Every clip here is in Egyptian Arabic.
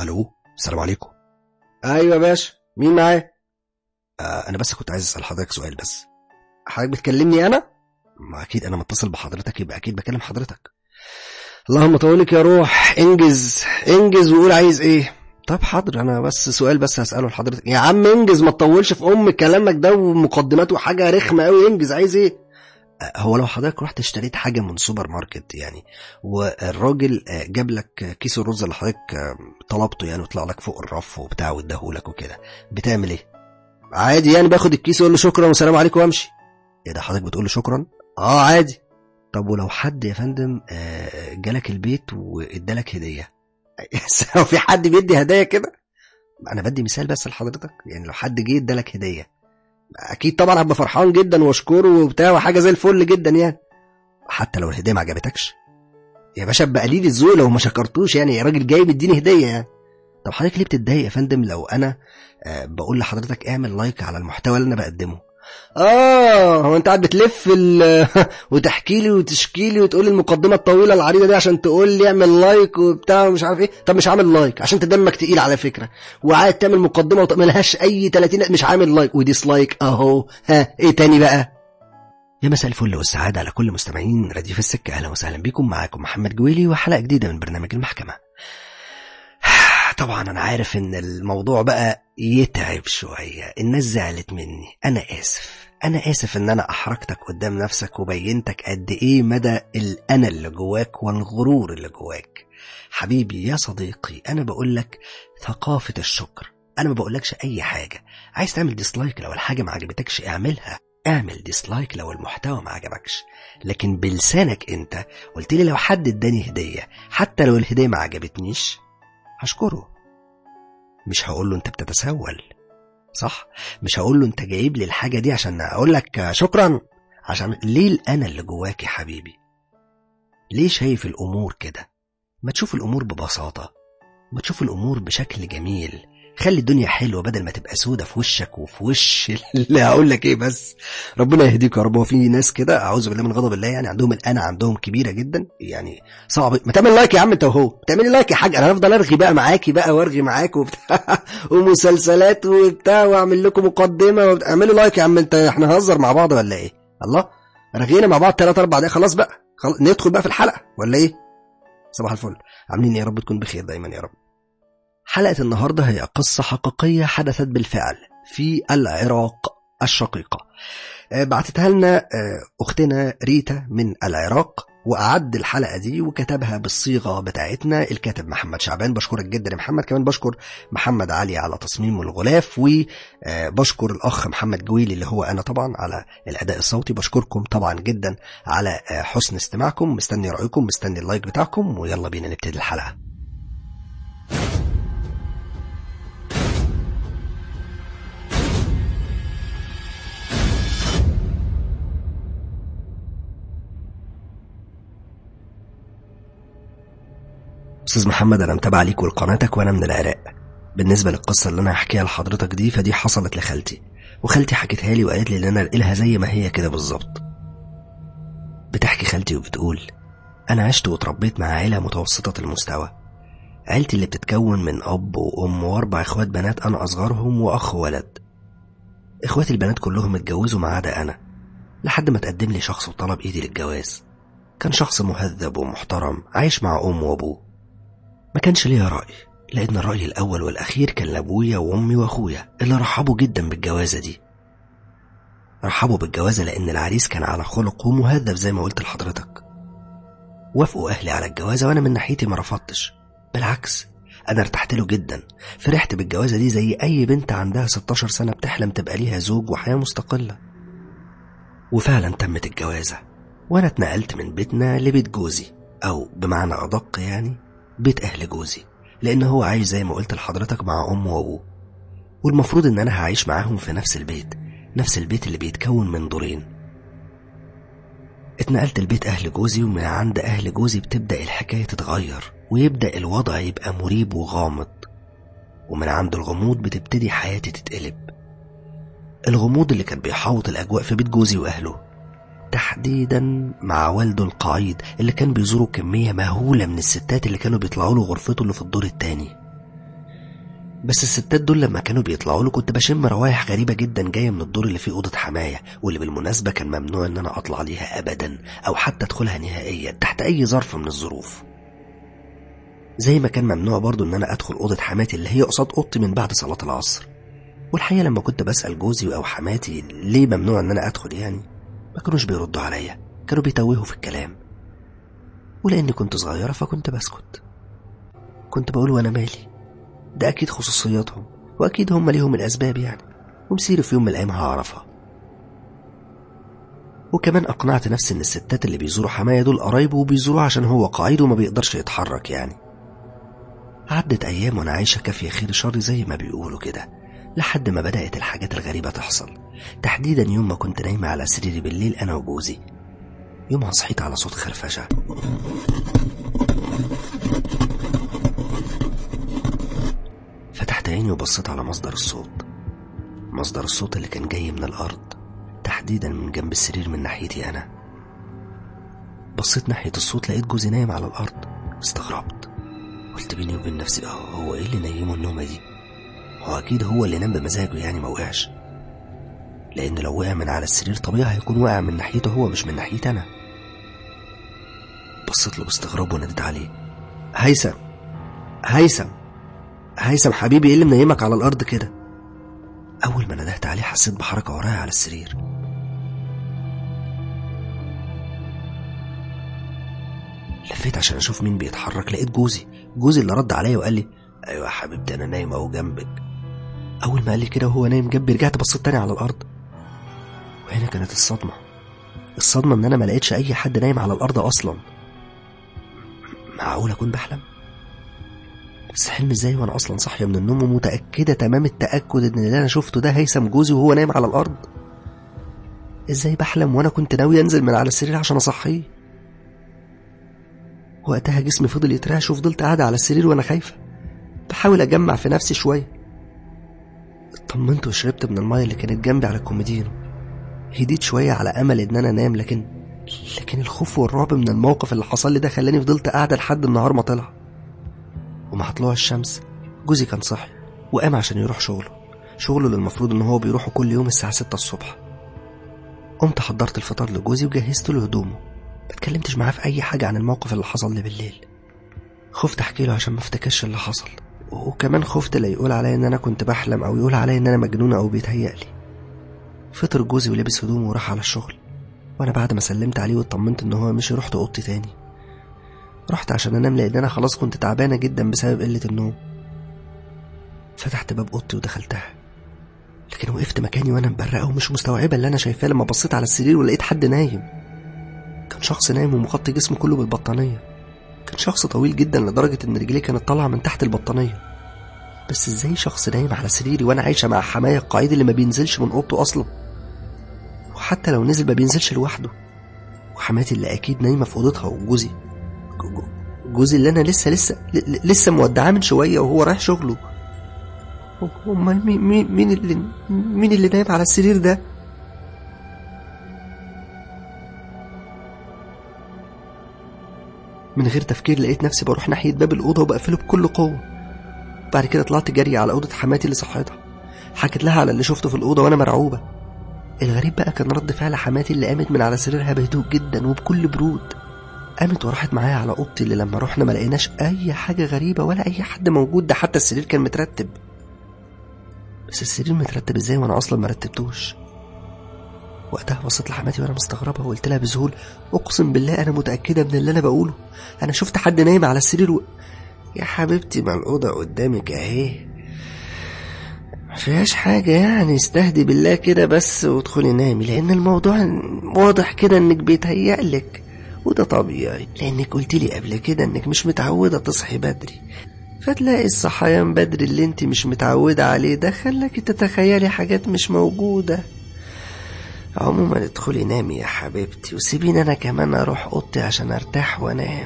الو السلام عليكم ايوه يا باشا مين معايا آه انا بس كنت عايز اسال حضرتك سؤال بس حضرتك بتكلمني انا ما اكيد انا متصل بحضرتك يبقى اكيد بكلم حضرتك اللهم طولك يا روح انجز انجز وقول عايز ايه طب حاضر انا بس سؤال بس هساله لحضرتك يا عم انجز ما تطولش في ام كلامك ده ومقدمات وحاجه رخمه قوي انجز عايز ايه آه هو لو حضرتك رحت اشتريت حاجه من سوبر ماركت يعني والراجل آه جاب لك كيس الرز اللي حضرتك آه طلبته يعني وطلع لك فوق الرف وبتاع واداهولك وكده بتعمل ايه عادي يعني باخد الكيس واقول له شكرا والسلام عليكم وامشي ايه ده حضرتك بتقول له شكرا اه عادي طب ولو حد يا فندم جالك البيت وادالك هديه هو في حد بيدي هدايا كده انا بدي مثال بس لحضرتك يعني لو حد جه ادالك هديه اكيد طبعا هبقى فرحان جدا واشكره وبتاع وحاجه زي الفل جدا يعني حتى لو الهديه ما عجبتكش يا باشا ابقى قليل الذوق لو ما شكرتوش يعني يا راجل جاي مديني هديه يعني طب حضرتك ليه بتتضايق يا فندم لو انا أه بقول لحضرتك اعمل لايك على المحتوى اللي انا بقدمه اه هو انت قاعد بتلف وتحكي لي وتشكي لي وتقول لي المقدمه الطويله العريضه دي عشان تقول لي اعمل لايك وبتاع ومش عارف ايه طب مش عامل لايك عشان انت دمك تقيل على فكره وقاعد تعمل مقدمه وملهاش اي 30 مش عامل لايك وديسلايك اهو ها ايه تاني بقى يا مساء الفل والسعادة على كل مستمعين راديو في السكة أهلا وسهلا بكم معاكم محمد جويلي وحلقة جديدة من برنامج المحكمة طبعا أنا عارف إن الموضوع بقى يتعب شوية الناس زعلت مني أنا آسف أنا آسف إن أنا أحرجتك قدام نفسك وبينتك قد إيه مدى الأنا اللي جواك والغرور اللي جواك حبيبي يا صديقي أنا بقول لك ثقافة الشكر أنا ما بقولكش أي حاجة عايز تعمل ديسلايك لو الحاجة ما عجبتكش اعملها اعمل ديسلايك لو المحتوى ما عجبكش لكن بلسانك انت قلت لي لو حد اداني هدية حتى لو الهدية ما عجبتنيش هشكره مش هقول له انت بتتسول صح مش هقول له انت جايب لي الحاجة دي عشان اقول لك شكرا عشان ليه الانا اللي جواك يا حبيبي ليه شايف الامور كده ما تشوف الامور ببساطة ما تشوف الامور بشكل جميل خلي الدنيا حلوه بدل ما تبقى سودة في وشك وفي وش اللي هقول لك ايه بس ربنا يهديك يا رب هو في ناس كده اعوذ بالله من غضب الله يعني عندهم الانا عندهم كبيره جدا يعني صعب ما تعمل لايك يا عم انت وهو تعملي لايك يا حاج انا هفضل ارغي بقى معاكي بقى وارغي معاك وبتاع ومسلسلات وبتاع واعمل لكم مقدمه اعملوا لايك يا عم انت احنا هنهزر مع بعض ولا ايه الله رغينا مع بعض 3 4 دقايق خلاص بقى خلاص ندخل بقى في الحلقه ولا ايه صباح الفل عاملين ايه يا رب تكون بخير دايما يا رب حلقة النهاردة هي قصة حقيقية حدثت بالفعل في العراق الشقيقة بعتتها لنا أختنا ريتا من العراق وأعد الحلقة دي وكتبها بالصيغة بتاعتنا الكاتب محمد شعبان بشكرك جدا يا محمد كمان بشكر محمد علي على تصميم الغلاف وبشكر الأخ محمد جويلي اللي هو أنا طبعا على الأداء الصوتي بشكركم طبعا جدا على حسن استماعكم مستني رأيكم مستني اللايك بتاعكم ويلا بينا نبتدي الحلقة استاذ محمد انا متابع ليك ولقناتك وانا من العراق بالنسبه للقصه اللي انا هحكيها لحضرتك دي فدي حصلت لخالتي وخالتي حكتها لي وقالت لي ان انا انقلها زي ما هي كده بالظبط بتحكي خالتي وبتقول انا عشت وتربيت مع عيله متوسطه المستوى عيلتي اللي بتتكون من اب وام واربع اخوات بنات انا اصغرهم واخ ولد اخواتي البنات كلهم اتجوزوا ما عدا انا لحد ما تقدم لي شخص وطلب ايدي للجواز كان شخص مهذب ومحترم عايش مع امه وابوه ما كانش ليا رأي لأن الرأي الأول والأخير كان لأبويا وأمي وأخويا اللي رحبوا جدا بالجوازة دي رحبوا بالجوازة لأن العريس كان على خلق ومهذب زي ما قلت لحضرتك وافقوا أهلي على الجوازة وأنا من ناحيتي ما رفضتش بالعكس أنا ارتحت له جدا فرحت بالجوازة دي زي أي بنت عندها 16 سنة بتحلم تبقى ليها زوج وحياة مستقلة وفعلا تمت الجوازة وأنا اتنقلت من بيتنا لبيت جوزي أو بمعنى أدق يعني بيت أهل جوزي لأن هو عايش زي ما قلت لحضرتك مع أمه وأبوه والمفروض إن أنا هعيش معاهم في نفس البيت نفس البيت اللي بيتكون من دورين اتنقلت لبيت أهل جوزي ومن عند أهل جوزي بتبدأ الحكاية تتغير ويبدأ الوضع يبقى مريب وغامض ومن عند الغموض بتبتدي حياتي تتقلب الغموض اللي كان بيحاوط الأجواء في بيت جوزي وأهله تحديدا مع والده القعيد اللي كان بيزوره كمية مهولة من الستات اللي كانوا بيطلعوا له غرفته اللي في الدور التاني بس الستات دول لما كانوا بيطلعوا له كنت بشم روايح غريبة جدا جاية من الدور اللي فيه أوضة حماية واللي بالمناسبة كان ممنوع إن أنا أطلع ليها أبدا أو حتى أدخلها نهائيا تحت أي ظرف من الظروف زي ما كان ممنوع برضو إن أنا أدخل أوضة حماتي اللي هي قصاد أوضتي من بعد صلاة العصر والحقيقة لما كنت بسأل جوزي أو حماتي ليه ممنوع إن أنا أدخل يعني ما كانوش بيردوا عليا كانوا بيتوهوا في الكلام ولأني كنت صغيرة فكنت بسكت كنت بقول وأنا مالي ده أكيد خصوصياتهم وأكيد هم ليهم الأسباب يعني ومسيري في يوم من الأيام هعرفها وكمان أقنعت نفسي إن الستات اللي بيزوروا حماية دول قرايبه وبيزوروه عشان هو قاعد وما بيقدرش يتحرك يعني عدت أيام وأنا عايشة كافية خير شر زي ما بيقولوا كده لحد ما بدأت الحاجات الغريبة تحصل تحديدا يوم ما كنت نايمة على سريري بالليل أنا وجوزي يومها صحيت على صوت خرفشة فتحت عيني وبصيت على مصدر الصوت مصدر الصوت اللي كان جاي من الأرض تحديدا من جنب السرير من ناحيتي أنا بصيت ناحية الصوت لقيت جوزي نايم على الأرض استغربت قلت بيني وبين نفسي اه هو ايه اللي نيمه النومة دي هو أكيد هو اللي نام بمزاجه يعني ما وقعش لأن لو وقع من على السرير طبيعي هيكون واقع من ناحيته هو مش من ناحيتي أنا بصيت له باستغراب وناديت عليه هيثم هيثم هيثم حبيبي ايه اللي منيمك على الارض كده اول ما ندهت عليه حسيت بحركه ورايا على السرير لفيت عشان اشوف مين بيتحرك لقيت جوزي جوزي اللي رد عليا وقال لي ايوه يا حبيبتي انا نايم اهو جنبك اول ما قال لي كده وهو نايم جنبي رجعت بصيت تاني على الارض وهنا كانت الصدمه الصدمه ان انا ما لقيتش اي حد نايم على الارض اصلا معقول اكون بحلم بس حلم ازاي وانا اصلا صاحيه من النوم ومتاكده تمام التاكد ان اللي انا شفته ده هيثم جوزي وهو نايم على الارض ازاي بحلم وانا كنت ناوي انزل من على السرير عشان اصحيه وقتها جسمي فضل يترعش وفضلت قاعده على السرير وانا خايفه بحاول اجمع في نفسي شويه اطمنت وشربت من المايه اللي كانت جنبي على الكوميدينو هديت شويه على امل ان انا انام لكن لكن الخوف والرعب من الموقف اللي حصل لي ده خلاني فضلت قاعده لحد النهار ما طلع ومع طلوع الشمس جوزي كان صاحي وقام عشان يروح شغله شغله اللي المفروض ان هو بيروحه كل يوم الساعة ستة الصبح قمت حضرت الفطار لجوزي وجهزت له هدومه ما اتكلمتش معاه في اي حاجة عن الموقف اللي حصل لي بالليل خفت احكي له عشان ما افتكرش اللي حصل وكمان خفت لا يقول عليا ان انا كنت بحلم او يقول عليا ان انا مجنونة او بيتهيألي فطر جوزي ولبس هدومه وراح على الشغل وانا بعد ما سلمت عليه واطمنت ان هو مشي رحت اوضتي تاني رحت عشان انام لان انا خلاص كنت تعبانه جدا بسبب قله النوم فتحت باب اوضتي ودخلتها لكن وقفت مكاني وانا مبرقه ومش مستوعبه اللي انا شايفاه لما بصيت على السرير ولقيت حد نايم كان شخص نايم ومغطي جسمه كله بالبطانيه كان شخص طويل جدا لدرجه ان رجليه كانت طالعه من تحت البطانيه بس ازاي شخص نايم على سريري وانا عايشه مع حمايه القعيد اللي ما بينزلش من اوضته اصلا وحتى لو نزل ما بينزلش لوحده وحماتي اللي اكيد نايمه في اوضتها وجوزي جوزي اللي انا لسه لسه لسه مودعاه من شويه وهو رايح شغله امال مين مين مين اللي مين اللي نايم على السرير ده من غير تفكير لقيت نفسي بروح ناحيه باب الاوضه وبقفله بكل قوه بعد كده طلعت جري على اوضه حماتي اللي صحتها حكيت لها على اللي شفته في الاوضه وانا مرعوبه الغريب بقى كان رد فعل حماتي اللي قامت من على سريرها بهدوء جدا وبكل برود قامت وراحت معايا على اوضتي اللي لما رحنا ما لقيناش اي حاجه غريبه ولا اي حد موجود ده حتى السرير كان مترتب بس السرير مترتب ازاي وانا اصلا ما رتبتوش وقتها بصيت لحماتي وانا مستغربه وقلت لها بذهول اقسم بالله انا متاكده من اللي انا بقوله انا شفت حد نايم على السرير و... يا حبيبتي ما الاوضه قدامك اهي ما فيهاش حاجة يعني استهدي بالله كده بس وادخلي نامي لأن الموضوع واضح كده إنك بيتهيألك وده طبيعي لأنك قلت لي قبل كده إنك مش متعودة تصحي بدري فتلاقي الصحيان بدري اللي انت مش متعودة عليه ده خلاك تتخيلي حاجات مش موجودة عموما ادخلي نامي يا حبيبتي وسيبيني انا كمان اروح اوضتي عشان ارتاح وانام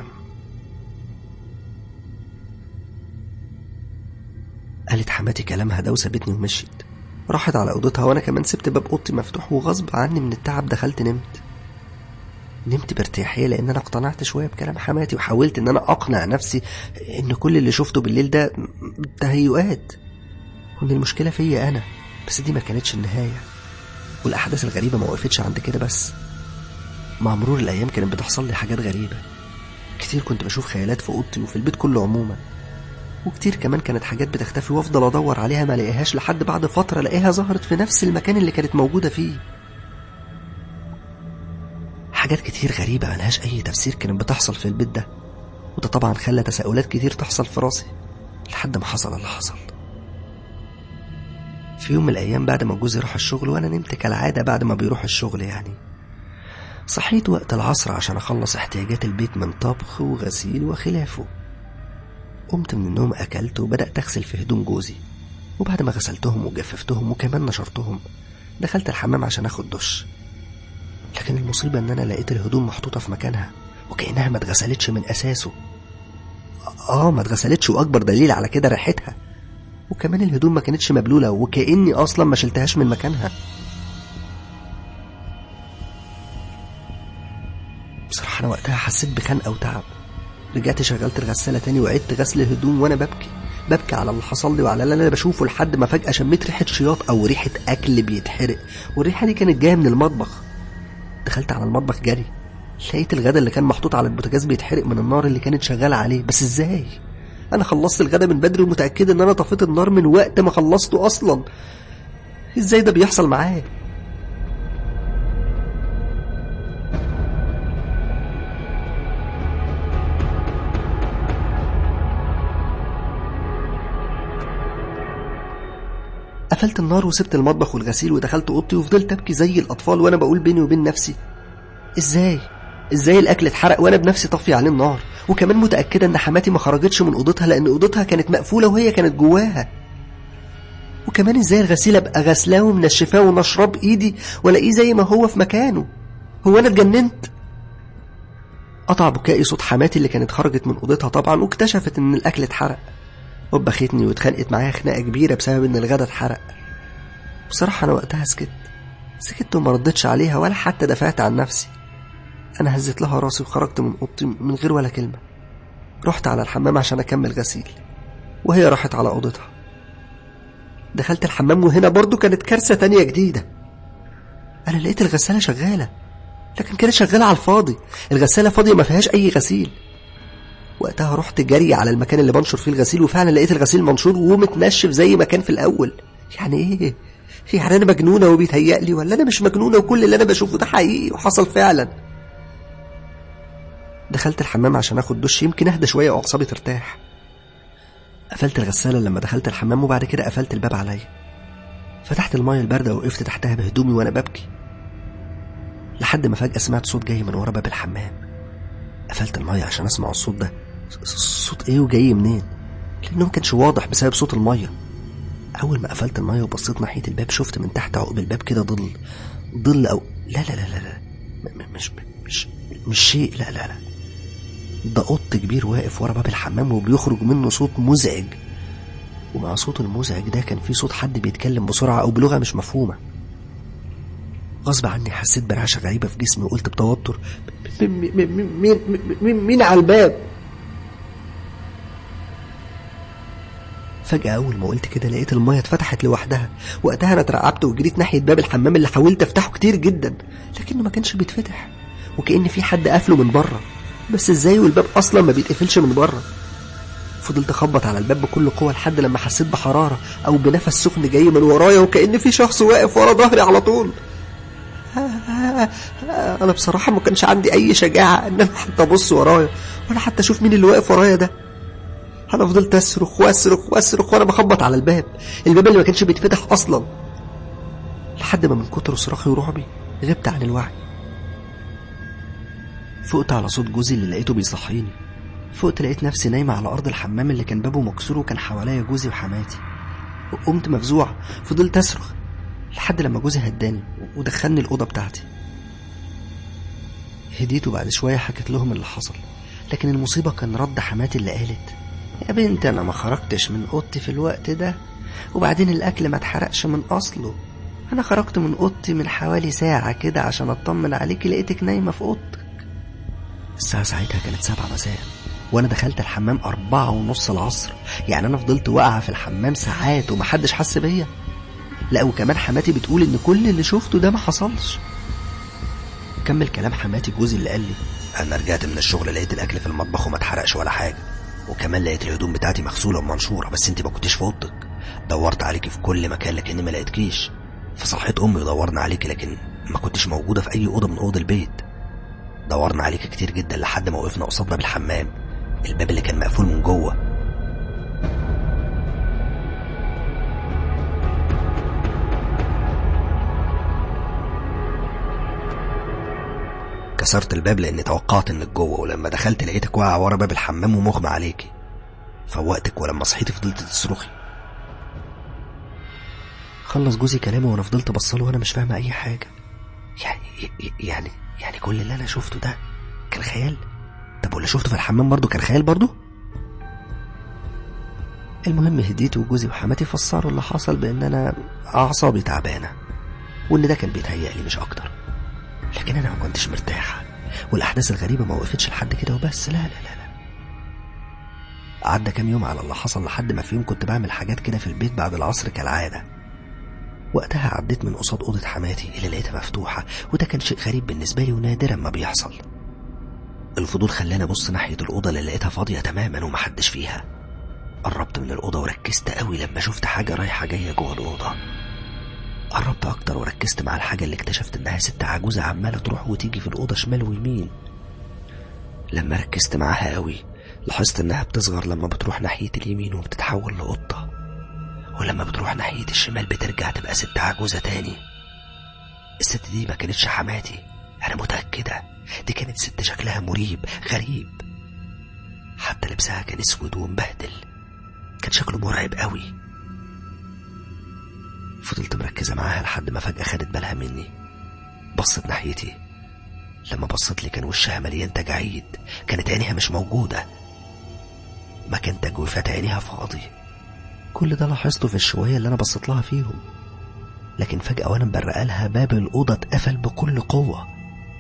قالت حماتي كلامها ده وسابتني ومشيت راحت على اوضتها وانا كمان سبت باب اوضتي مفتوح وغصب عني من التعب دخلت نمت نمت بارتياحية لأن أنا اقتنعت شوية بكلام حماتي وحاولت إن أنا أقنع نفسي إن كل اللي شفته بالليل ده تهيؤات وإن المشكلة فيا أنا بس دي ما كانتش النهاية والأحداث الغريبة ما وقفتش عند كده بس مع مرور الأيام كانت بتحصل لي حاجات غريبة كتير كنت بشوف خيالات في أوضتي وفي البيت كله عموما وكتير كمان كانت حاجات بتختفي وافضل ادور عليها ما الاقيهاش لحد بعد فتره الاقيها ظهرت في نفس المكان اللي كانت موجوده فيه حاجات كتير غريبه ملهاش اي تفسير كانت بتحصل في البيت ده وده طبعا خلى تساؤلات كتير تحصل في راسي لحد ما حصل اللي حصل في يوم من الايام بعد ما جوزي راح الشغل وانا نمت كالعاده بعد ما بيروح الشغل يعني صحيت وقت العصر عشان اخلص احتياجات البيت من طبخ وغسيل وخلافه قمت من النوم أكلت وبدأت أغسل في هدوم جوزي وبعد ما غسلتهم وجففتهم وكمان نشرتهم دخلت الحمام عشان اخد دش لكن المصيبة إن أنا لقيت الهدوم محطوطة في مكانها وكأنها ما اتغسلتش من أساسه آه ما اتغسلتش وأكبر دليل على كده ريحتها وكمان الهدوم ما كانتش مبلولة وكأني أصلا ما شلتهاش من مكانها بصراحة أنا وقتها حسيت بخنقة وتعب رجعت شغلت الغسالة تاني وعدت غسل الهدوم وأنا ببكي ببكي على اللي حصل لي وعلى اللي أنا بشوفه لحد ما فجأة شميت ريحة شياط أو ريحة أكل بيتحرق والريحة دي كانت جاية من المطبخ دخلت على المطبخ جري لقيت الغدا اللي كان محطوط على البوتاجاز بيتحرق من النار اللي كانت شغالة عليه بس ازاي انا خلصت الغدا من بدري ومتأكد ان انا طفيت النار من وقت ما خلصته اصلا ازاي ده بيحصل معايا قفلت النار وسبت المطبخ والغسيل ودخلت اوضتي وفضلت ابكي زي الاطفال وانا بقول بيني وبين نفسي ازاي ازاي الاكل اتحرق وانا بنفسي طفي عليه النار وكمان متاكده ان حماتي ما خرجتش من اوضتها لان اوضتها كانت مقفوله وهي كانت جواها وكمان ازاي الغسيل ابقى غسلاه ومنشفاه ونشراه بايدي والاقيه زي ما هو في مكانه هو انا اتجننت قطع بكائي صوت حماتي اللي كانت خرجت من اوضتها طبعا واكتشفت ان الاكل اتحرق وبختني واتخانقت معايا خناقه كبيره بسبب ان الغدا اتحرق بصراحه انا وقتها سكت سكت وما ردتش عليها ولا حتى دافعت عن نفسي انا هزيت لها راسي وخرجت من اوضتي من غير ولا كلمه رحت على الحمام عشان اكمل غسيل وهي راحت على اوضتها دخلت الحمام وهنا برضو كانت كارثه تانية جديده انا لقيت الغساله شغاله لكن كانت شغاله على الفاضي الغساله فاضيه ما فيهاش اي غسيل وقتها رحت جري على المكان اللي بنشر فيه الغسيل وفعلا لقيت الغسيل منشور ومتنشف زي ما كان في الاول يعني ايه يعني انا مجنونه وبيتهيألي ولا انا مش مجنونه وكل اللي انا بشوفه ده حقيقي وحصل فعلا دخلت الحمام عشان اخد دش يمكن اهدى شويه واعصابي ترتاح قفلت الغساله لما دخلت الحمام وبعد كده قفلت الباب عليا فتحت المايه البارده وقفت تحتها بهدومي وانا ببكي لحد ما فجاه سمعت صوت جاي من ورا باب الحمام قفلت المايه عشان اسمع الصوت ده صوت ايه وجاي منين لانه ما كانش واضح بسبب صوت المايه اول ما قفلت المايه وبصيت ناحيه الباب شفت من تحت عقب الباب كده ظل ظل او لا لا لا لا, لا. م- مش مش مش شيء لا لا لا ده قط كبير واقف ورا باب الحمام وبيخرج منه صوت مزعج ومع صوت المزعج ده كان في صوت حد بيتكلم بسرعة أو بلغة مش مفهومة غصب عني حسيت برعشة غريبة في جسمي وقلت بتوتر م- م- م- مين مين مين على الباب فجأة أول ما قلت كده لقيت المية اتفتحت لوحدها وقتها أنا اترعبت وجريت ناحية باب الحمام اللي حاولت أفتحه كتير جدا لكنه ما كانش بيتفتح وكأن في حد قافله من بره بس ازاي والباب أصلا ما بيتقفلش من بره فضلت أخبط على الباب بكل قوة لحد لما حسيت بحرارة أو بنفس سخن جاي من ورايا وكأن في شخص واقف ورا ظهري على طول أنا بصراحة ما كانش عندي أي شجاعة إن أنا حتى أبص ورايا ولا حتى أشوف مين اللي واقف ورايا ده انا فضلت اصرخ واصرخ واصرخ وانا بخبط على الباب الباب اللي ما كانش بيتفتح اصلا لحد ما من كتر صراخي ورعبي غبت عن الوعي فقت على صوت جوزي اللي لقيته بيصحيني فقت لقيت نفسي نايمة على أرض الحمام اللي كان بابه مكسور وكان حواليا جوزي وحماتي وقمت مفزوع فضلت أصرخ لحد لما جوزي هداني ودخلني الأوضة بتاعتي هديت وبعد شوية حكيت لهم اللي حصل لكن المصيبة كان رد حماتي اللي قالت يا بنت انا ما خرجتش من اوضتي في الوقت ده وبعدين الاكل ما اتحرقش من اصله انا خرجت من اوضتي من حوالي ساعة كده عشان اطمن عليكي لقيتك نايمة في اوضتك الساعة ساعتها كانت سبعة مساء وانا دخلت الحمام أربعة ونص العصر يعني انا فضلت واقعة في الحمام ساعات ومحدش حس بيا لا وكمان حماتي بتقول ان كل اللي شفته ده ما حصلش كمل كلام حماتي جوزي اللي قال لي انا رجعت من الشغل لقيت الاكل في المطبخ وما اتحرقش ولا حاجه وكمان لقيت الهدوم بتاعتي مغسوله ومنشوره بس انت ما كنتش في اوضتك دورت عليكي في كل مكان لكني ما لقيتكيش فصحيت امي ودورنا عليكي لكن ما كنتش موجوده في اي اوضه من اوض البيت دورنا عليكي كتير جدا لحد ما وقفنا قصادنا بالحمام الباب اللي كان مقفول من جوه كسرت الباب لاني توقعت انك جوه ولما دخلت لقيتك واقعه ورا باب الحمام ومغمى عليكي فوقتك ولما صحيتي فضلت تصرخي خلص جوزي كلامه وانا فضلت بصله وانا مش فاهمه اي حاجه يعني يعني يعني كل اللي انا شفته ده كان خيال طب واللي شفته في الحمام برضه كان خيال برضه المهم هديت وجوزي وحماتي فسروا اللي حصل بان انا اعصابي تعبانه وان ده كان بيتهيألي مش اكتر لكن انا ما كنتش مرتاحه والاحداث الغريبه ما وقفتش لحد كده وبس لا لا لا لا عدى كام يوم على اللي حصل لحد ما في يوم كنت بعمل حاجات كده في البيت بعد العصر كالعاده وقتها عديت من قصاد اوضه حماتي اللي لقيتها مفتوحه وده كان شيء غريب بالنسبه لي ونادرا ما بيحصل الفضول خلاني ابص ناحيه الاوضه اللي لقيتها فاضيه تماما ومحدش فيها قربت من الاوضه وركزت قوي لما شفت حاجه رايحه جايه جوه الاوضه قربت اكتر وركزت مع الحاجه اللي اكتشفت انها ست عجوزه عماله تروح وتيجي في الاوضه شمال ويمين لما ركزت معاها قوي لاحظت انها بتصغر لما بتروح ناحيه اليمين وبتتحول لقطه ولما بتروح ناحيه الشمال بترجع تبقى ست عجوزه تاني الست دي ما كانتش حماتي انا متاكده دي كانت ست شكلها مريب غريب حتى لبسها كان اسود ومبهدل كان شكله مرعب قوي فضلت مركزة معاها لحد ما فجأة خدت بالها مني بصت ناحيتي لما بصت لي كان وشها مليان تجاعيد كانت عينيها مش موجودة مكان تجويفات عينيها فاضي كل ده لاحظته في الشوية اللي أنا بصيت لها فيهم لكن فجأة وأنا مبرقة لها باب الأوضة اتقفل بكل قوة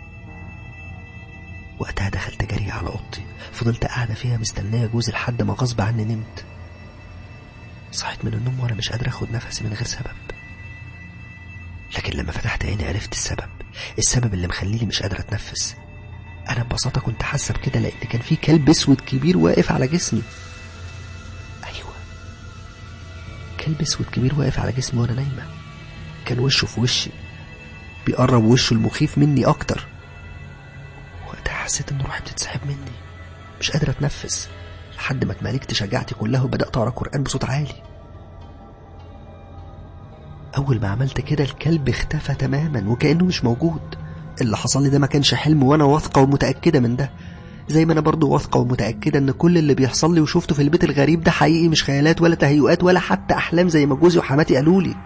وقتها دخلت جري على أوضتي فضلت قاعدة فيها مستنية جوزي لحد ما غصب عني نمت صحيت من النوم وأنا مش قادر أخد نفسي من غير سبب لكن لما فتحت عيني عرفت السبب السبب اللي مخليني مش قادر أتنفس أنا ببساطة كنت حاسة بكده لأن كان في كلب أسود كبير واقف على جسمي أيوة كلب أسود كبير واقف على جسمي وأنا نايمة كان وشه في وشي بيقرب وشه المخيف مني أكتر وقتها حسيت إن روحي بتتسحب مني مش قادر أتنفس لحد ما اتملكت شجاعتي كلها وبدأت أقرأ قرآن بصوت عالي أول ما عملت كده الكلب اختفى تماما وكأنه مش موجود اللي حصل لي ده ما كانش حلم وأنا واثقة ومتأكدة من ده زي ما أنا برضو واثقة ومتأكدة إن كل اللي بيحصل لي وشفته في البيت الغريب ده حقيقي مش خيالات ولا تهيؤات ولا حتى أحلام زي ما جوزي وحماتي قالوا لي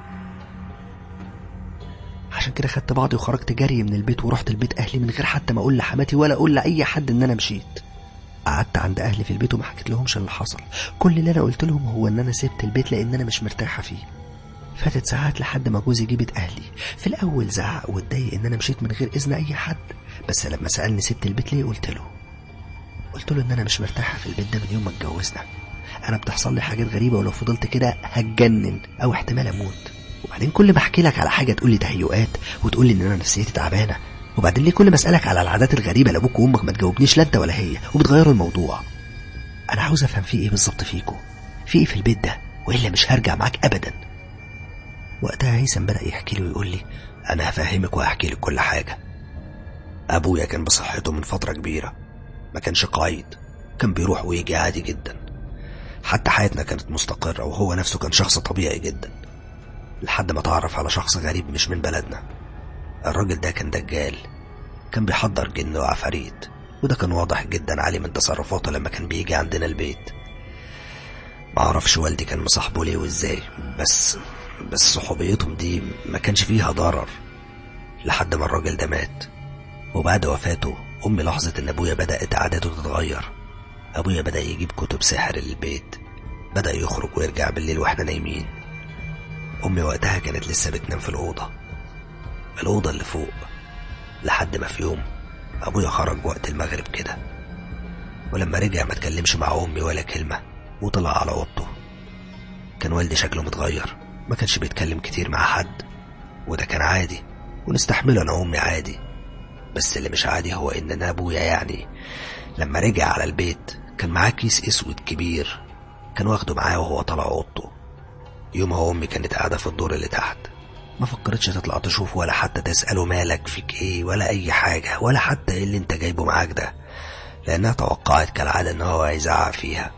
عشان كده خدت بعضي وخرجت جري من البيت ورحت البيت أهلي من غير حتى ما أقول لحماتي ولا أقول لأي حد إن أنا مشيت قعدت عند أهلي في البيت وما حكيت لهمش اللي حصل كل اللي أنا قلت لهم هو إن أنا سبت البيت لأن أنا مش مرتاحة فيه فاتت ساعات لحد ما جوزي جه بيت أهلي في الأول زعق واتضايق إن أنا مشيت من غير إذن أي حد بس لما سألني سبت البيت ليه قلت له قلت له إن أنا مش مرتاحة في البيت ده من يوم ما اتجوزنا أنا بتحصل لي حاجات غريبة ولو فضلت كده هتجنن أو احتمال أموت وبعدين كل ما أحكي لك على حاجة تقول لي تهيؤات وتقول لي إن أنا نفسيتي تعبانة وبعدين ليه كل ما أسألك على العادات الغريبة لأبوك وأمك ما تجاوبنيش لا أنت ولا هي وبتغيروا الموضوع أنا عاوز أفهم في إيه بالظبط فيكم في إيه في البيت ده وإلا مش هرجع معاك أبدا وقتها هيثم بدأ يحكي لي ويقول لي أنا هفهمك وهحكي لك كل حاجة أبويا كان بصحته من فترة كبيرة ما كانش قايد كان بيروح ويجي عادي جدا حتى حياتنا كانت مستقرة وهو نفسه كان شخص طبيعي جدا لحد ما تعرف على شخص غريب مش من بلدنا الراجل ده كان دجال كان بيحضر جن وعفاريت وده كان واضح جدا عليه من تصرفاته لما كان بيجي عندنا البيت معرفش والدي كان مصاحبه ليه وازاي بس بس صحوبيتهم دي ما كانش فيها ضرر لحد ما الراجل ده مات وبعد وفاته أمي لاحظت إن أبويا بدأت عاداته تتغير أبويا بدأ يجيب كتب سحر للبيت بدأ يخرج ويرجع بالليل وإحنا نايمين أمي وقتها كانت لسه بتنام في الأوضة الأوضة اللي فوق لحد ما في يوم أبويا خرج وقت المغرب كده ولما رجع ما اتكلمش مع امي ولا كلمه وطلع على اوضته كان والدي شكله متغير ما كانش بيتكلم كتير مع حد وده كان عادي ونستحمله انا وامي عادي بس اللي مش عادي هو ان انا ابويا يعني لما رجع على البيت كان معاه كيس اسود كبير كان واخده معاه وهو طالع اوضته يومها امي كانت قاعده في الدور اللي تحت ما فكرتش تطلع تشوف ولا حتى تساله مالك فيك ايه ولا اي حاجه ولا حتى ايه اللي انت جايبه معاك ده لانها توقعت كالعاده ان هو هيزعق فيها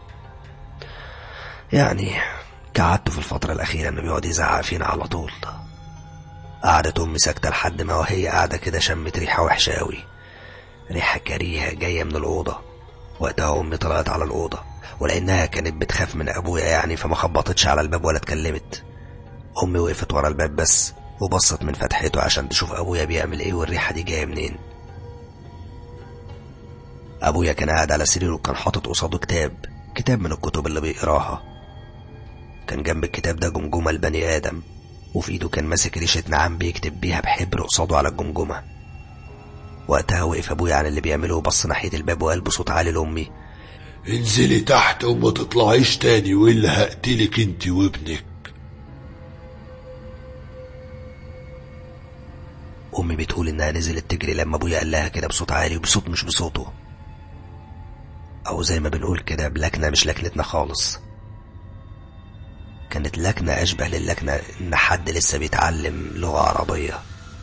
يعني كعادته في الفتره الاخيره انه بيقعد يزعق فينا على طول قعدت امي ساكته لحد ما وهي قاعده كده شمت ريحه وحشه قوي ريحه كريهه جايه من الاوضه وقتها امي طلعت على الاوضه ولانها كانت بتخاف من ابويا يعني فما خبطتش على الباب ولا اتكلمت امي وقفت ورا الباب بس وبصت من فتحته عشان تشوف ابويا بيعمل ايه والريحه دي جايه منين ابويا كان قاعد على سريره وكان حاطط قصاده كتاب كتاب من الكتب اللي بيقراها كان جنب الكتاب ده جمجمه لبني ادم وفي ايده كان ماسك ريشه نعام بيكتب بيها بحبر قصاده على الجمجمه وقتها وقف ابويا عن اللي بيعمله وبص ناحيه الباب وقال بصوت عالي لامي انزلي تحت وما تطلعيش تاني والا هقتلك انت وابنك امي بتقول انها نزلت تجري لما ابويا قال لها كده بصوت عالي وبصوت مش بصوته او زي ما بنقول كده بلكنه مش لكنتنا خالص كانت لكنه اشبه للكنه ان حد لسه بيتعلم لغه عربيه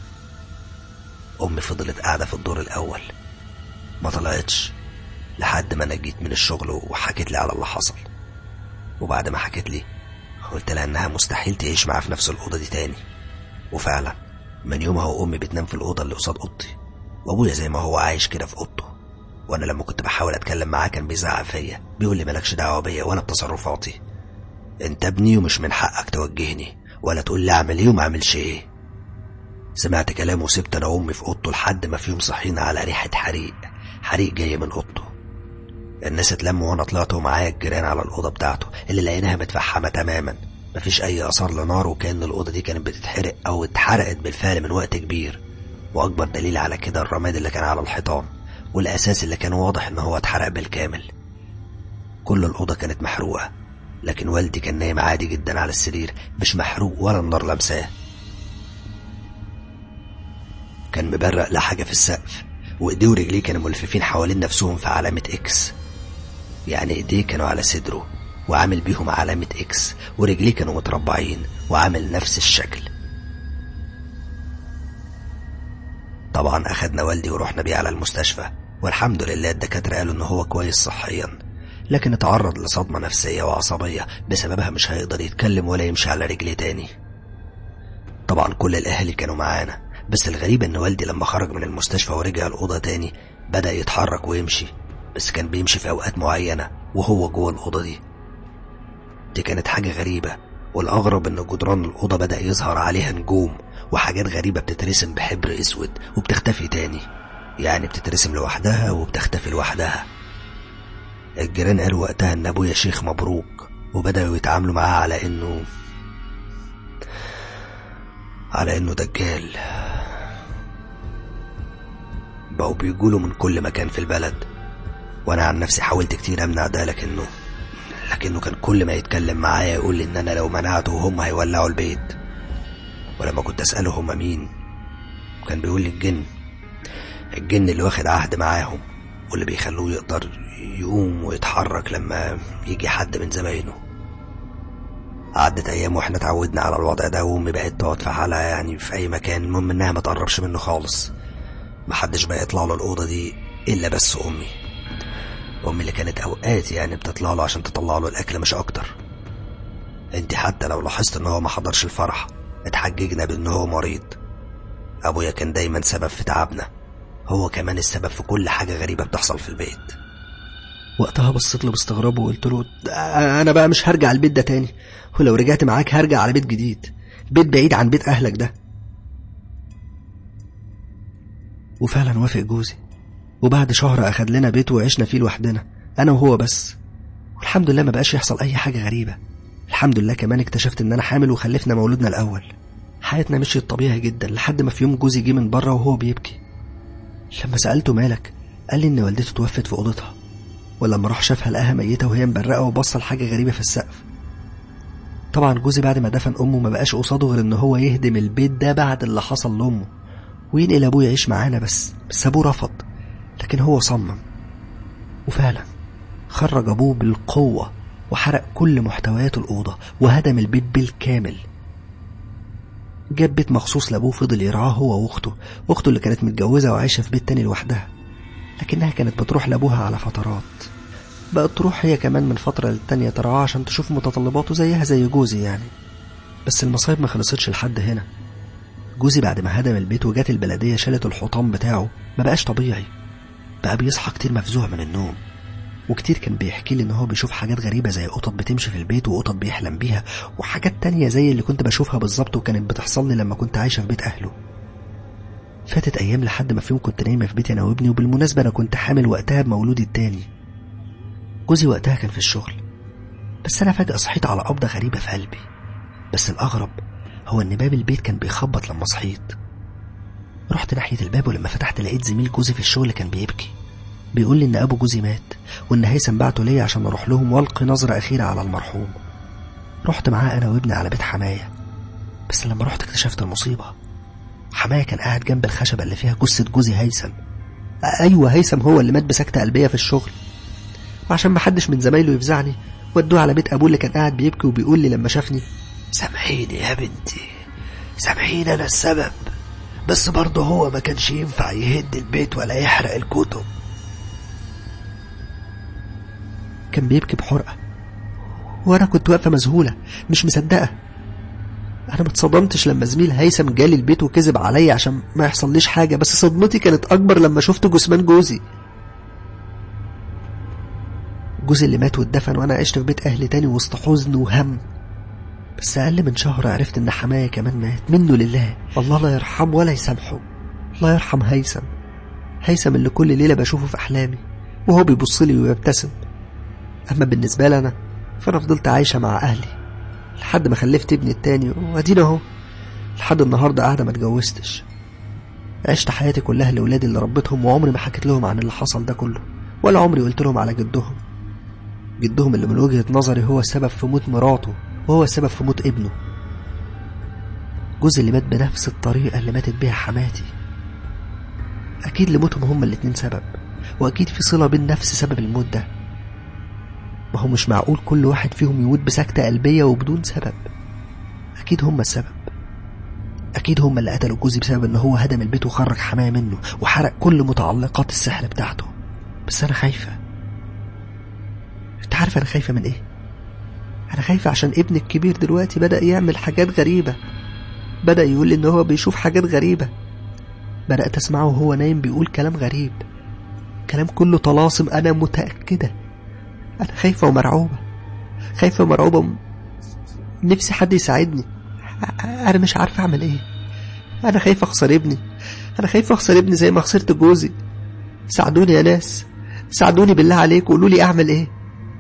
امي فضلت قاعده في الدور الاول ما طلعتش لحد ما انا جيت من الشغل وحكيت لي على اللي حصل وبعد ما حكيت لي قلت لها انها مستحيل تعيش معاه في نفس الاوضه دي تاني وفعلا من يومها وامي بتنام في الاوضه اللي قصاد اوضتي وابويا زي ما هو عايش كده في اوضته وانا لما كنت بحاول اتكلم معاه كان بيزعق فيا بيقول لي مالكش دعوه بيا وانا بتصرفاتي انت ابني ومش من حقك توجهني ولا تقول لي اعمل ايه وما اعملش ايه سمعت كلامه وسبت انا وامي في اوضته لحد ما في يوم صحينا على ريحه حريق حريق جاي من اوضته الناس اتلموا وانا طلعت ومعايا الجيران على الاوضه بتاعته اللي لقيناها متفحمه تماما مفيش اي اثار لنار وكان الاوضه دي كانت بتتحرق او اتحرقت بالفعل من وقت كبير واكبر دليل على كده الرماد اللي كان على الحيطان والاساس اللي كان واضح ان هو اتحرق بالكامل كل الاوضه كانت محروقه لكن والدي كان نايم عادي جدا على السرير مش محروق ولا النار لمساه كان مبرق لحاجه في السقف وايديه ورجليه كانوا ملففين حوالين نفسهم في علامه اكس يعني ايديه كانوا على صدره وعامل بيهم علامة اكس ورجليه كانوا متربعين وعامل نفس الشكل طبعا اخدنا والدي ورحنا بيه على المستشفى والحمد لله الدكاترة قالوا ان هو كويس صحيا لكن اتعرض لصدمة نفسية وعصبية بسببها مش هيقدر يتكلم ولا يمشي على رجليه تاني طبعا كل الاهالي كانوا معانا بس الغريب ان والدي لما خرج من المستشفى ورجع الأوضة تاني بدأ يتحرك ويمشي بس كان بيمشي في أوقات معينة وهو جوه الأوضة دي دي كانت حاجة غريبة والأغرب إن جدران الأوضة بدأ يظهر عليها نجوم وحاجات غريبة بتترسم بحبر أسود وبتختفي تاني يعني بتترسم لوحدها وبتختفي لوحدها الجيران قالوا وقتها إن أبويا شيخ مبروك وبدأوا يتعاملوا معاه على إنه على إنه دجال بقوا بيقولوا من كل مكان في البلد وأنا عن نفسي حاولت كتير أمنع ده لكنه لكنه كان كل ما يتكلم معايا يقول لي ان انا لو منعته هم هيولعوا البيت ولما كنت اساله هم مين كان بيقول لي الجن الجن اللي واخد عهد معاهم واللي بيخلوه يقدر يقوم ويتحرك لما يجي حد من زباينه عدت ايام واحنا اتعودنا على الوضع ده وامي بقت تقعد في حالها يعني في اي مكان المهم انها ما تقربش منه خالص محدش بقى يطلع له الاوضه دي الا بس امي امي اللي كانت اوقات يعني بتطلع له عشان تطلع له الاكل مش اكتر انت حتى لو لاحظت ان هو ما حضرش الفرح اتحججنا بان هو مريض ابويا كان دايما سبب في تعبنا هو كمان السبب في كل حاجه غريبه بتحصل في البيت وقتها بصيت له باستغراب وقلت له انا بقى مش هرجع البيت ده تاني ولو رجعت معاك هرجع على بيت جديد بيت بعيد عن بيت اهلك ده وفعلا وافق جوزي وبعد شهر أخد لنا بيت وعشنا فيه لوحدنا أنا وهو بس والحمد لله ما بقاش يحصل أي حاجة غريبة الحمد لله كمان اكتشفت إن أنا حامل وخلفنا مولودنا الأول حياتنا مشيت طبيعي جدا لحد ما في يوم جوزي جه من بره وهو بيبكي لما سألته مالك قال لي إن والدته توفت في أوضتها ولما راح شافها لقاها ميتة وهي مبرقة وبص لحاجة غريبة في السقف طبعا جوزي بعد ما دفن أمه ما بقاش قصاده غير إن هو يهدم البيت ده بعد اللي حصل لأمه وينقل أبوه يعيش معانا بس بس أبوه رفض لكن هو صمم وفعلا خرج أبوه بالقوة وحرق كل محتويات الأوضة وهدم البيت بالكامل جاب بيت مخصوص لأبوه فضل يرعاه هو وأخته أخته اللي كانت متجوزة وعايشة في بيت تاني لوحدها لكنها كانت بتروح لأبوها على فترات بقت تروح هي كمان من فترة للتانية ترعاه عشان تشوف متطلباته زيها زي جوزي يعني بس المصايب ما خلصتش لحد هنا جوزي بعد ما هدم البيت وجات البلدية شالت الحطام بتاعه ما بقاش طبيعي بقى بيصحى كتير مفزوع من النوم وكتير كان بيحكي لي ان هو بيشوف حاجات غريبة زي قطط بتمشي في البيت وقطط بيحلم بيها وحاجات تانية زي اللي كنت بشوفها بالظبط وكانت بتحصل لي لما كنت عايشة في بيت اهله فاتت ايام لحد ما في يوم كنت نايمة في بيتي انا وابني وبالمناسبة انا كنت حامل وقتها بمولودي التاني جوزي وقتها كان في الشغل بس انا فجأة صحيت على قبضة غريبة في قلبي بس الاغرب هو ان باب البيت كان بيخبط لما صحيت رحت ناحية الباب ولما فتحت لقيت زميل جوزي في الشغل كان بيبكي بيقول لي ان ابو جوزي مات وان هيثم بعته ليا عشان اروح لهم والقي نظرة اخيرة على المرحوم رحت معاه انا وابني على بيت حماية بس لما رحت اكتشفت المصيبة حماية كان قاعد جنب الخشبة اللي فيها جثة جوزي هيثم ايوه هيثم هو اللي مات بسكتة قلبية في الشغل وعشان محدش من زمايله يفزعني ودوه على بيت ابوه اللي كان قاعد بيبكي وبيقول لي لما شافني سامحيني يا بنتي سامحيني انا السبب بس برضه هو ما كانش ينفع يهد البيت ولا يحرق الكتب كان بيبكي بحرقة وأنا كنت واقفة مذهولة مش مصدقة أنا ما اتصدمتش لما زميل هيثم جالي البيت وكذب عليا عشان ما يحصليش حاجة بس صدمتي كانت أكبر لما شفت جثمان جوزي جوزي اللي مات واتدفن وأنا عشت في بيت أهلي تاني وسط حزن وهم بس أقل من شهر عرفت إن حماية كمان مات منه لله الله لا يرحمه ولا يسامحه الله يرحم هيثم هيثم اللي كل ليلة بشوفه في أحلامي وهو بيبص لي ويبتسم أما بالنسبة لي أنا فأنا فضلت عايشة مع أهلي لحد ما خلفت ابني التاني وأدينا أهو لحد النهاردة قاعدة ما اتجوزتش عشت حياتي كلها لولادي اللي ربيتهم وعمري ما حكيت لهم عن اللي حصل ده كله ولا عمري قلت لهم على جدهم جدهم اللي من وجهة نظري هو السبب في موت مراته وهو السبب في موت ابنه جوزي اللي مات بنفس الطريقة اللي ماتت بيها حماتي أكيد لموتهم هما الاتنين سبب وأكيد في صلة بين نفس سبب الموت ده ما هو مش معقول كل واحد فيهم يموت بسكتة قلبية وبدون سبب أكيد هما السبب أكيد هما اللي قتلوا جوزي بسبب إن هو هدم البيت وخرج حماية منه وحرق كل متعلقات السحر بتاعته بس أنا خايفة أنت عارف أنا خايفة من إيه؟ أنا خايفة عشان ابني الكبير دلوقتي بدأ يعمل حاجات غريبة بدأ يقول لي إن هو بيشوف حاجات غريبة بدأت أسمعه وهو نايم بيقول كلام غريب كلام كله طلاسم أنا متأكدة أنا خايفة ومرعوبة خايفة ومرعوبة م- نفسي حد يساعدني أنا مش عارفة أعمل إيه أنا خايفة أخسر ابني أنا خايفة أخسر ابني زي ما خسرت جوزي ساعدوني يا ناس ساعدوني بالله عليك وقولوا لي أعمل إيه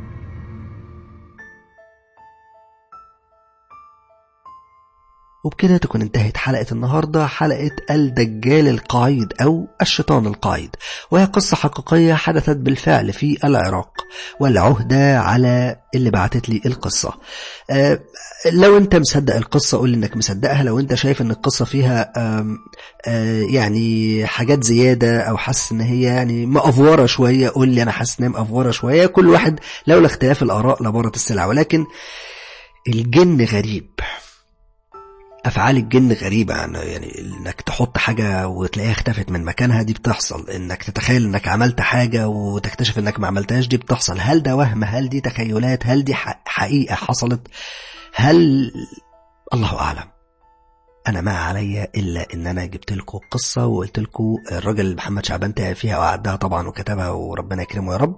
وبكده تكون انتهت حلقة النهاردة حلقة الدجال القعيد أو الشيطان القعيد وهي قصة حقيقية حدثت بالفعل في العراق والعهدة على اللي بعتت لي القصة أه لو انت مصدق القصة قول لي انك مصدقها لو انت شايف ان القصة فيها أم أه يعني حاجات زيادة او حاسس ان هي يعني مأفورة شوية قول لي انا حاسس ان هي مأفورة شوية كل واحد لولا اختلاف الآراء لبارت السلع ولكن الجن غريب افعال الجن غريبه يعني, يعني انك تحط حاجه وتلاقيها اختفت من مكانها دي بتحصل انك تتخيل انك عملت حاجه وتكتشف انك ما عملتهاش دي بتحصل هل ده وهم هل دي تخيلات هل دي ح- حقيقه حصلت هل الله اعلم انا ما عليا الا ان انا جبت لكم قصه وقلت لكم الراجل اللي محمد شعبان تعب فيها وعدها طبعا وكتبها وربنا يكرمه يا رب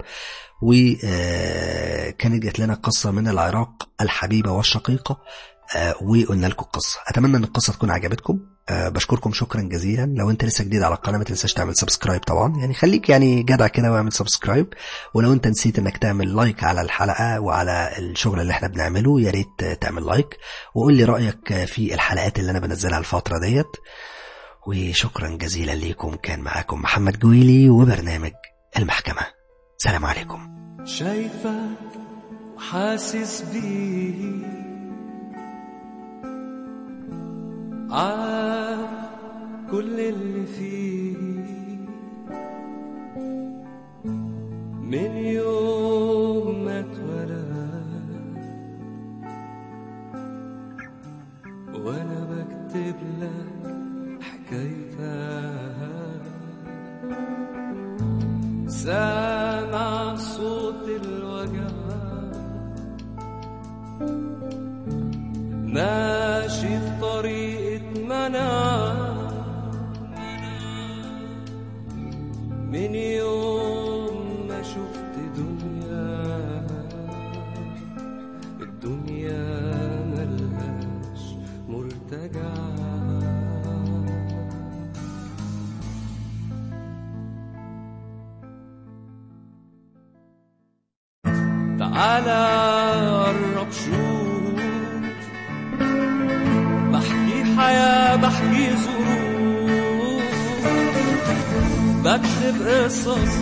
وكانت جات لنا قصه من العراق الحبيبه والشقيقه آه، وقلنا لكم القصه اتمنى ان القصه تكون عجبتكم أه بشكركم شكرا جزيلا لو انت لسه جديد على القناه ما تنساش تعمل سبسكرايب طبعا يعني خليك يعني جدع كده واعمل سبسكرايب ولو انت نسيت انك تعمل لايك على الحلقه وعلى الشغل اللي احنا بنعمله يا ريت تعمل لايك وقول لي رايك في الحلقات اللي انا بنزلها الفتره ديت وشكرا جزيلا ليكم كان معاكم محمد جويلي وبرنامج المحكمه سلام عليكم شايفك وحاسس بيه عارف كل اللي فيه من يوم ما اتولد وانا بكتب لك حكايتك سامع صوت الوجع ماشي في طريقة منع من يوم ما شفت دنيا الدنيا ملهاش مرتجع تعالى قرب شوف بحكي حياة بحكي ظروف بكتب قصص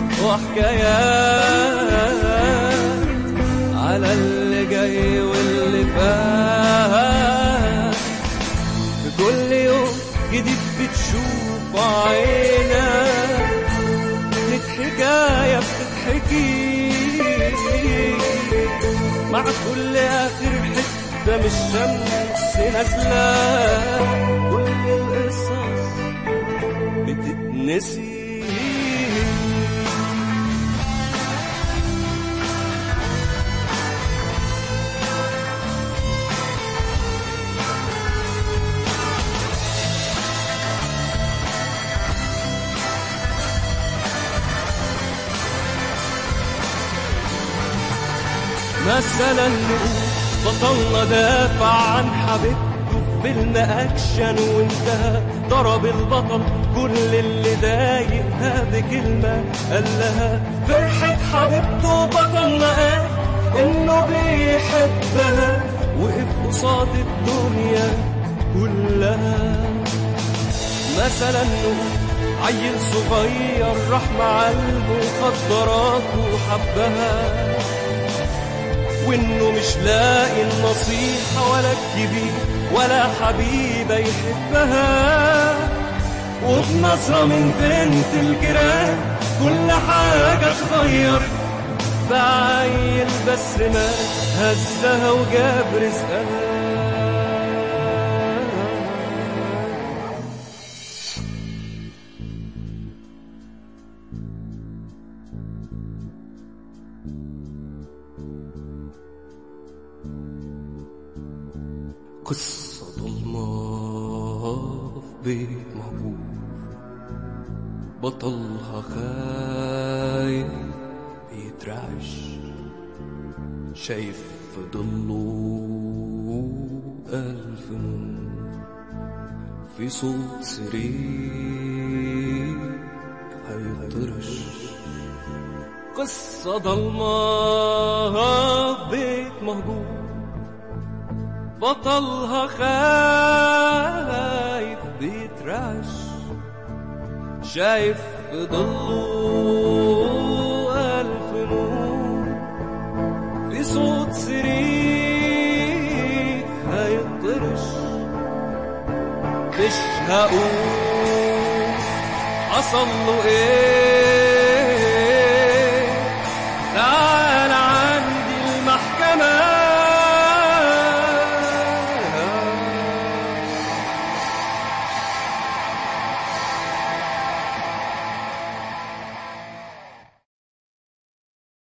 وحكايات على اللي جاي واللي فات بكل يوم جديد بتشوف عينك كانت حكاية بتتحكي مع كل آخر حتة من الشمس نازلة كل القصص بتتنسي مثلا نقول بطلنا دافع عن حبيبته في فيلم اكشن وانتهى ضرب البطل كل اللي ضايقها بكلمه قال لها فرحه حبيبته بطلنا قال انه بيحبها وقف قصاد الدنيا كلها مثلا نقول عيل صغير راح مع المخدرات وحبها وانه مش لاقي النصيحة ولا الكبير ولا حبيبة يحبها وبنظرة من بنت الجيران كل حاجة اتغيرت بعيل بس ما هزها وجاب رزقها قصة ضلمة في بيت مهجور بطلها خايف بيترعش شايف في ضله ألف نور في صوت سرير هيطرش قصة ضلمة في بيت مهجور بطلها خايف بيترعش شايف في ضله ألف نور في صوت سرير هيطرش مش هقول حصل له ايه